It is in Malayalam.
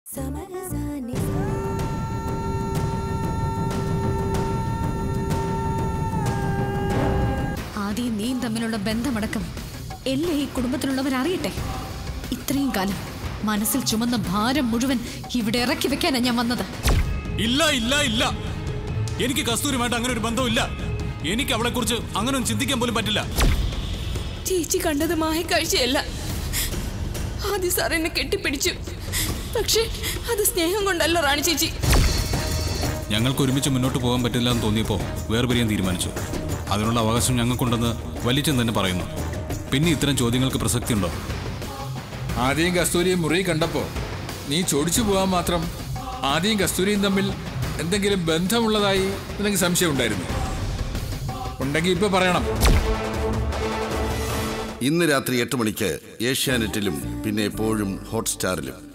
ആദ്യം നീയും തമ്മിലുള്ള ബന്ധമടക്കം എല്ലാം ഈ കുടുംബത്തിലുള്ളവർ അറിയട്ടെ ഇത്രയും കാലം മനസ്സിൽ ചുമന്ന ഭാരം മുഴുവൻ ഇവിടെ ഇറക്കി വെക്കാനാണ് ഞാൻ വന്നത് ഇല്ല ഇല്ല ഇല്ല എനിക്ക് കസ്തൂരിയുമായിട്ട് അങ്ങനെ ഒരു ബന്ധമില്ല എനിക്ക് അവളെ കുറിച്ച് അങ്ങനെ ഒന്നും ചിന്തിക്കാൻ പോലും പറ്റില്ല ചേച്ചി കണ്ടത് മായക്കാഴ്ചയല്ല ആദ്യ സാർ എന്നെ കെട്ടിപ്പിടിച്ചു പക്ഷേ അത് സ്നേഹം കൊണ്ടല്ല റാണി ചേച്ചി ഞങ്ങൾക്ക് ഒരുമിച്ച് മുന്നോട്ട് പോകാൻ പറ്റില്ല എന്ന് തോന്നിയപ്പോൾ വേർപിരിയാൻ തീരുമാനിച്ചു അതിനുള്ള അവകാശം ഞങ്ങൾക്കുണ്ടെന്ന് വലിച്ചൻ തന്നെ പറയുന്നു പിന്നെ ഇത്തരം ചോദ്യങ്ങൾക്ക് പ്രസക്തിയുണ്ടോ ആദ്യം കസ്തൂരിയും മുറി കണ്ടപ്പോ നീ ചോടിച്ചു പോകാൻ മാത്രം ആദ്യം കസ്തൂരിയും തമ്മിൽ എന്തെങ്കിലും ബന്ധമുള്ളതായി നിനക്ക് സംശയം ഉണ്ടായിരുന്നു ഉണ്ടെങ്കിൽ ഇപ്പൊ പറയണം ഇന്ന് രാത്രി എട്ട് മണിക്ക് ഏഷ്യാനെറ്റിലും പിന്നെ എപ്പോഴും ഹോട്ട്സ്റ്റാറിലും